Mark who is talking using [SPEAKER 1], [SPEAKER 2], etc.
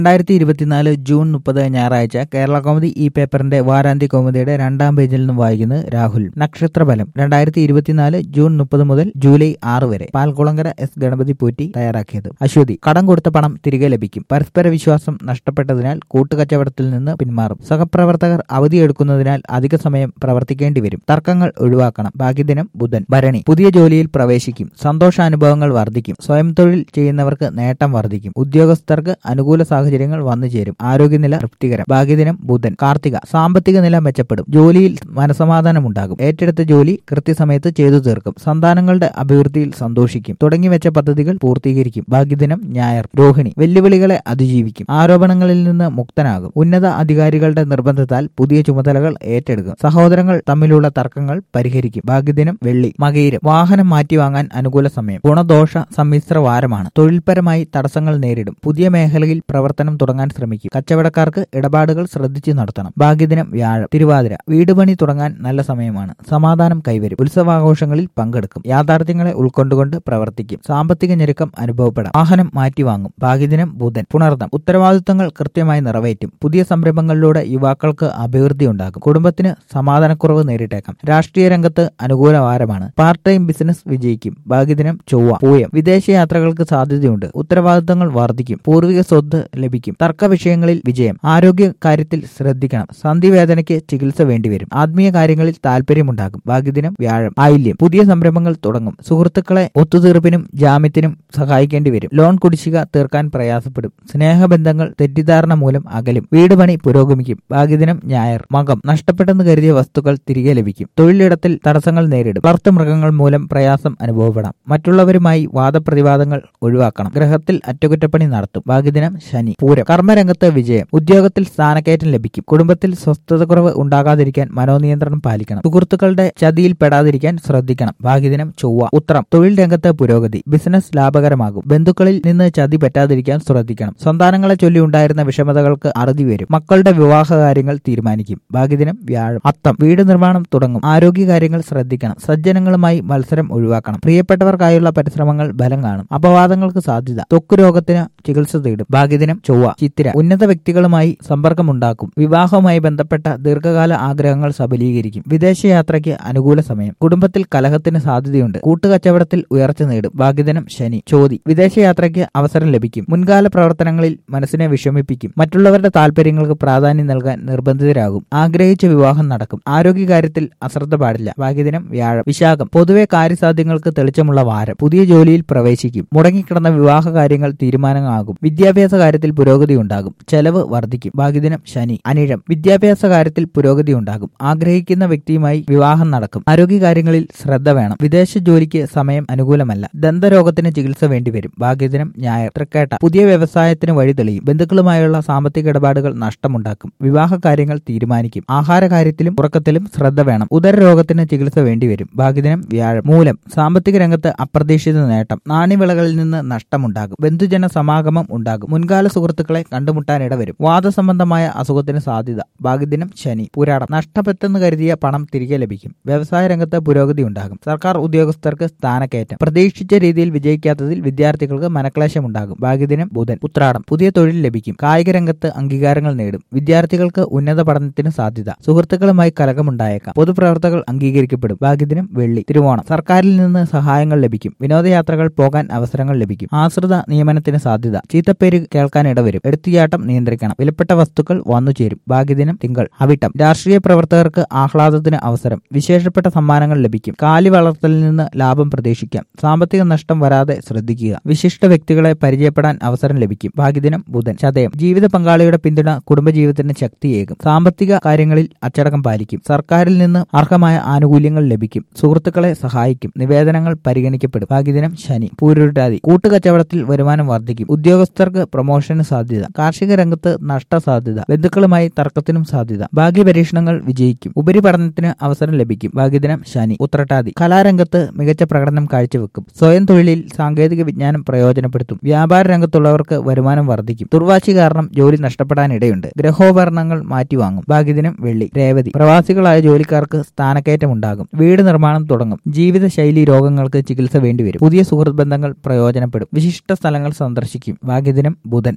[SPEAKER 1] രണ്ടായിരത്തി ഇരുപത്തിനാല് ജൂൺ മുപ്പത് ഞായറാഴ്ച കേരള കോമഡി ഈ പേപ്പറിന്റെ വാരാന്ത്യ കോമഡിയുടെ രണ്ടാം പേജിൽ നിന്നും വായിക്കുന്നത് രാഹുൽ നക്ഷത്രഫലം രണ്ടായിരത്തി ഇരുപത്തിനാല് ജൂൺ മുപ്പത് മുതൽ ജൂലൈ ആറ് വരെ പാൽക്കുളങ്കര എസ് ഗണപതി പൂറ്റി തയ്യാറാക്കിയത് അശ്വതി കടം കൊടുത്ത പണം തിരികെ ലഭിക്കും പരസ്പര വിശ്വാസം നഷ്ടപ്പെട്ടതിനാൽ കൂട്ടുകച്ചവടത്തിൽ നിന്ന് പിന്മാറും സഹപ്രവർത്തകർ അവധിയെടുക്കുന്നതിനാൽ അധിക സമയം പ്രവർത്തിക്കേണ്ടി വരും തർക്കങ്ങൾ ഒഴിവാക്കണം ഭാഗ്യദിനം ബുധൻ ഭരണി പുതിയ ജോലിയിൽ പ്രവേശിക്കും സന്തോഷാനുഭവങ്ങൾ വർദ്ധിക്കും സ്വയം തൊഴിൽ ചെയ്യുന്നവർക്ക് നേട്ടം വർദ്ധിക്കും ഉദ്യോഗസ്ഥർക്ക് അനുകൂല സാഹചര്യങ്ങൾ വന്നു ചേരും ആരോഗ്യനില തൃപ്തികരം ഭാഗ്യദിനം ബുധൻ കാർത്തിക സാമ്പത്തിക നില മെച്ചപ്പെടും ജോലിയിൽ മനസമാധാനമുണ്ടാകും ഏറ്റെടുത്ത ജോലി കൃത്യസമയത്ത് ചെയ്തു തീർക്കും സന്താനങ്ങളുടെ അഭിവൃദ്ധിയിൽ സന്തോഷിക്കും തുടങ്ങിവെച്ച പദ്ധതികൾ പൂർത്തീകരിക്കും ഭാഗ്യദിനം ഞായർ രോഹിണി വെല്ലുവിളികളെ അതിജീവിക്കും ആരോപണങ്ങളിൽ നിന്ന് മുക്തനാകും ഉന്നത അധികാരികളുടെ നിർബന്ധത്താൽ പുതിയ ചുമതലകൾ ഏറ്റെടുക്കും സഹോദരങ്ങൾ തമ്മിലുള്ള തർക്കങ്ങൾ പരിഹരിക്കും ഭാഗ്യദിനം വെള്ളി മകയിരം വാഹനം മാറ്റിവാങ്ങാൻ അനുകൂല സമയം ഗുണദോഷ സമ്മിശ്ര വാരമാണ് തൊഴിൽപരമായി തടസ്സങ്ങൾ നേരിടും പുതിയ മേഖലയിൽ പ്രവർത്തനം തുടങ്ങാൻ ശ്രമിക്കും കച്ചവടക്കാർക്ക് ഇടപാടുകൾ ശ്രദ്ധിച്ചു നടത്തണം ഭാഗ്യദിനം വ്യാഴം തിരുവാതിര വീട് പണി തുടങ്ങാൻ നല്ല സമയമാണ് സമാധാനം കൈവരും ഉത്സവാഘോഷങ്ങളിൽ പങ്കെടുക്കും യാഥാർത്ഥ്യങ്ങളെ ഉൾക്കൊണ്ടുകൊണ്ട് പ്രവർത്തിക്കും സാമ്പത്തിക ഞെരുക്കം അനുഭവപ്പെടാം വാഹനം മാറ്റിവാങ്ങും ഭാഗ്യദിനം ബുധൻ പുണർദം ഉത്തരവാദിത്തങ്ങൾ കൃത്യമായി നിറവേറ്റും പുതിയ സംരംഭങ്ങളിലൂടെ യുവാക്കൾക്ക് അഭിവൃദ്ധി ഉണ്ടാകും കുടുംബത്തിന് സമാധാനക്കുറവ് നേരിട്ടേക്കാം രാഷ്ട്രീയ രംഗത്ത് അനുകൂല വാരമാണ് പാർട്ട് ടൈം ബിസിനസ് വിജയിക്കും ഭാഗ്യദിനം ചൊവ്വ പൂയം വിദേശ യാത്രകൾക്ക് സാധ്യതയുണ്ട് ഉത്തരവാദിത്തങ്ങൾ വർദ്ധിക്കും പൂർവിക സ്വത്ത് ലഭിക്കും തർക്ക വിഷയങ്ങളിൽ വിജയം ആരോഗ്യ കാര്യത്തിൽ ശ്രദ്ധിക്കണം സന്ധിവേദനയ്ക്ക് ചികിത്സ വേണ്ടിവരും ആത്മീയ കാര്യങ്ങളിൽ താല്പര്യമുണ്ടാകും ഭാഗ്യദിനം വ്യാഴം ആയില്യം പുതിയ സംരംഭങ്ങൾ തുടങ്ങും സുഹൃത്തുക്കളെ ഒത്തുതീർപ്പിനും ജാമ്യത്തിനും സഹായിക്കേണ്ടി വരും ലോൺ കുടിശ്ശിക തീർക്കാൻ പ്രയാസപ്പെടും സ്നേഹബന്ധങ്ങൾ തെറ്റിദ്ധാരണ മൂലം അകലും വീട് പണി പുരോഗമിക്കും ഭാഗ്യദിനം ഞായർ മകം നഷ്ടപ്പെട്ടെന്ന് കരുതിയ വസ്തുക്കൾ തിരികെ ലഭിക്കും തൊഴിലിടത്തിൽ തടസ്സങ്ങൾ നേരിടും വളർത്തു മൃഗങ്ങൾ മൂലം പ്രയാസം അനുഭവപ്പെടാം മറ്റുള്ളവരുമായി വാദപ്രതിവാദങ്ങൾ ഒഴിവാക്കണം ഗ്രഹത്തിൽ അറ്റകുറ്റപ്പണി നടത്തും ഭാഗ്യദിനം ശനി പൂരം കർമ്മരംഗത്ത് വിജയം ഉദ്യോഗത്തിൽ സ്ഥാനക്കയറ്റം ലഭിക്കും കുടുംബത്തിൽ സ്വസ്ഥതക്കുറവ് ഉണ്ടാകാതിരിക്കാൻ മനോനിയന്ത്രണം പാലിക്കണം സുഹൃത്തുക്കളുടെ ചതിയിൽ പെടാതിരിക്കാൻ ശ്രദ്ധിക്കണം ഭാഗ്യദിനം ചൊവ്വ ഉത്തരം തൊഴിൽ രംഗത്ത് പുരോഗതി ബിസിനസ് ലാഭകരമാകും ബന്ധുക്കളിൽ നിന്ന് ചതി പറ്റാതിരിക്കാൻ ശ്രദ്ധിക്കണം സന്താനങ്ങളെ ചൊല്ലി ഉണ്ടായിരുന്ന വിഷമതകൾക്ക് അറുതി വരും മക്കളുടെ വിവാഹ കാര്യങ്ങൾ തീരുമാനിക്കും ഭാഗ്യദിനം വ്യാഴം അത്തം വീട് നിർമ്മാണം തുടങ്ങും ആരോഗ്യ കാര്യങ്ങൾ ശ്രദ്ധിക്കണം സജ്ജനങ്ങളുമായി മത്സരം ഒഴിവാക്കണം പ്രിയപ്പെട്ടവർക്കായുള്ള പരിശ്രമങ്ങൾ ബലം കാണും അപവാദങ്ങൾക്ക് സാധ്യത ത്വക്ക് രോഗത്തിന് ചികിത്സ തേടും ഭാഗ്യദിനം ചൊവ്വ ചിത്തിര ഉന്നത വ്യക്തികളുമായി സമ്പർക്കമുണ്ടാക്കും വിവാഹവുമായി ബന്ധപ്പെട്ട ദീർഘകാല ആഗ്രഹങ്ങൾ സബലീകരിക്കും വിദേശയാത്രയ്ക്ക് അനുകൂല സമയം കുടുംബത്തിൽ കലഹത്തിന് സാധ്യതയുണ്ട് കൂട്ടുകച്ചവടത്തിൽ ഉയർച്ച നേടും ഭാഗ്യദിനം ശനി ചോതി വിദേശയാത്രയ്ക്ക് അവസരം ലഭിക്കും മുൻകാല പ്രവർത്തനങ്ങളിൽ മനസ്സിനെ വിഷമിപ്പിക്കും മറ്റുള്ളവരുടെ താല്പര്യങ്ങൾക്ക് പ്രാധാന്യം നൽകാൻ നിർബന്ധിതരാകും ആഗ്രഹിച്ച വിവാഹം നടക്കും ആരോഗ്യകാര്യത്തിൽ അശ്രദ്ധ പാടില്ല ഭാഗ്യദിനം വ്യാഴം വിശാഖം പൊതുവെ കാര്യസാധ്യങ്ങൾക്ക് തെളിച്ചമുള്ള വാരം പുതിയ ജോലിയിൽ പ്രവേശിക്കും മുടങ്ങിക്കിടന്ന വിവാഹ കാര്യങ്ങൾ തീരുമാനമാകും വിദ്യാഭ്യാസ കാര്യത്തിൽ പുരോഗതി ഉണ്ടാകും ചെലവ് വർദ്ധിക്കും ഭാഗ്യദിനം ശനി അനിഴം വിദ്യാഭ്യാസ കാര്യത്തിൽ പുരോഗതി ഉണ്ടാകും ആഗ്രഹിക്കുന്ന വ്യക്തിയുമായി വിവാഹം നടക്കും ആരോഗ്യകാര്യങ്ങളിൽ ശ്രദ്ധ വേണം വിദേശ ജോലിക്ക് സമയം അനുകൂലമല്ല ദന്തരോഗത്തിന് ചികിത്സ വേണ്ടിവരും ഭാഗ്യദിനം ഞായർ തൃക്കേട്ട പുതിയ വ്യവസായത്തിന് വഴി തെളിയും ബന്ധുക്കളുമായുള്ള സാമ്പത്തിക ഇടപാടുകൾ നഷ്ടമുണ്ടാക്കും വിവാഹ കാര്യങ്ങൾ തീരുമാനിക്കും ആഹാര കാര്യത്തിലും ഉറക്കത്തിലും ശ്രദ്ധ വേണം ഉദരരോഗത്തിന് ചികിത്സ വേണ്ടിവരും ഭാഗ്യദിനം വ്യാഴം മൂലം സാമ്പത്തിക രംഗത്ത് അപ്രതീക്ഷിത നേട്ടം നാണ്യവിളകളിൽ നിന്ന് നഷ്ടമുണ്ടാകും ബന്ധുജന സമാഗമം ഉണ്ടാകും മുൻകാല സുഹൃത്തുക്കളെ കണ്ടുമുട്ടാൻ ഇടവരും വാദസംബന്ധമായ അസുഖത്തിന് സാധ്യത ഭാഗ്യദിനം ശനി പുരാടം നഷ്ടപ്പെട്ടെന്ന് കരുതിയ പണം തിരികെ ലഭിക്കും വ്യവസായ രംഗത്ത് പുരോഗതി ഉണ്ടാകും സർക്കാർ ഉദ്യോഗസ്ഥർക്ക് സ്ഥാനക്കയറ്റം പ്രതീക്ഷിച്ച രീതിയിൽ വിജയിക്കാത്തതിൽ വിദ്യാർത്ഥികൾക്ക് മനക്ലേശമുണ്ടാകും ഭാഗ്യദിനം ബുധൻ ഉത്രാടം പുതിയ തൊഴിൽ ലഭിക്കും കായിക രംഗത്ത് അംഗീകാരങ്ങൾ നേടും വിദ്യാർത്ഥികൾക്ക് ഉന്നത പഠനത്തിന് സാധ്യത സുഹൃത്തുക്കളുമായി കലകമുണ്ടായേക്കാം പൊതുപ്രവർത്തകൾ അംഗീകരിക്കപ്പെടും ഭാഗ്യദിനം വെള്ളി തിരുവോണം സർക്കാരിൽ നിന്ന് സഹായങ്ങൾ ലഭിക്കും വിനോദയാത്രകൾ പോകാൻ അവസരങ്ങൾ ലഭിക്കും ആശ്രിത നിയമനത്തിന് സാധ്യത ചീത്തപ്പേര് കേൾക്കാൻ ഇടവരും എടുത്തുചാട്ടം നിയന്ത്രിക്കണം വിലപ്പെട്ട വസ്തുക്കൾ വന്നുചേരും ഭാഗ്യദിനം തിങ്കൾ അവിട്ടം രാഷ്ട്രീയ പ്രവർത്തകർക്ക് ആഹ്ലാദത്തിന് അവസരം വിശേഷപ്പെട്ട സമ്മാനങ്ങൾ ലഭിക്കും കാലി വളർത്തലിൽ നിന്ന് ലാഭം പ്രതീക്ഷിക്കാം സാമ്പത്തിക നഷ്ടം വരാതെ ശ്രദ്ധിക്കുക വിശിഷ്ട വ്യക്തികളെ പരിചയപ്പെടാൻ അവസരം ലഭിക്കും ഭാഗ്യദിനം ബുധൻ ചതയം ജീവിത പങ്കാളിയുടെ പിന്തുണ കുടുംബജീവിതത്തിന് ശക്തിയേകും സാമ്പത്തിക കാര്യങ്ങളിൽ അച്ചടക്കം പാലിക്കും സർക്കാരിൽ നിന്ന് അർഹമായ ആനുകൂല്യങ്ങൾ ലഭിക്കും സുഹൃത്തുക്കളെ സഹായിക്കും നിവേദനങ്ങൾ പരിഗണിക്കപ്പെടും ഭാഗ്യദിനം ശനി പൂരുരുട്ടാതി കൂട്ടുകച്ചവടത്തിൽ വരുമാനം വർദ്ധിക്കും ഉദ്യോഗസ്ഥർക്ക് പ്രൊമോഷന് സാധ്യത കാർഷിക രംഗത്ത് നഷ്ടസാധ്യത ബന്ധുക്കളുമായി തർക്കത്തിനും സാധ്യത ഭാഗ്യപരീക്ഷണങ്ങൾ വിജയിക്കും ഉപരിപഠനത്തിന് അവസരം ലഭിക്കും ഭാഗ്യദിനം ശനി ഉത്രട്ടാതി കലാരംഗത്ത് മികച്ച പ്രകടനം കാഴ്ചവെക്കും സ്വയം തൊഴിലിൽ സാങ്കേതിക വിജ്ഞാനം പ്രയോജനപ്പെടുത്തും വ്യാപാര രംഗത്തുള്ളവർക്ക് വരുമാനം വർദ്ധിക്കും തുർവാശി കാരണം ജോലി നഷ്ടപ്പെടാനിടയുണ്ട് ഗ്രഹോപകരണങ്ങൾ മാറ്റിവാങ്ങും ഭാഗ്യദിനം വെള്ളി രേവതി പ്രവാസികളായ ജോലിക്കാർക്ക് സ്ഥാനക്കയറ്റം ഉണ്ടാകും വീട് നിർമ്മാണം തുടങ്ങും ജീവിതശൈലി രോഗങ്ങൾക്ക് ചികിത്സ വേണ്ടിവരും പുതിയ സുഹൃത്ത് ബന്ധങ്ങൾ പ്രയോജനപ്പെടും വിശിഷ്ട സ്ഥലങ്ങൾ സന്ദർശിക്കും ഭാഗ്യദിനം ബുധൻ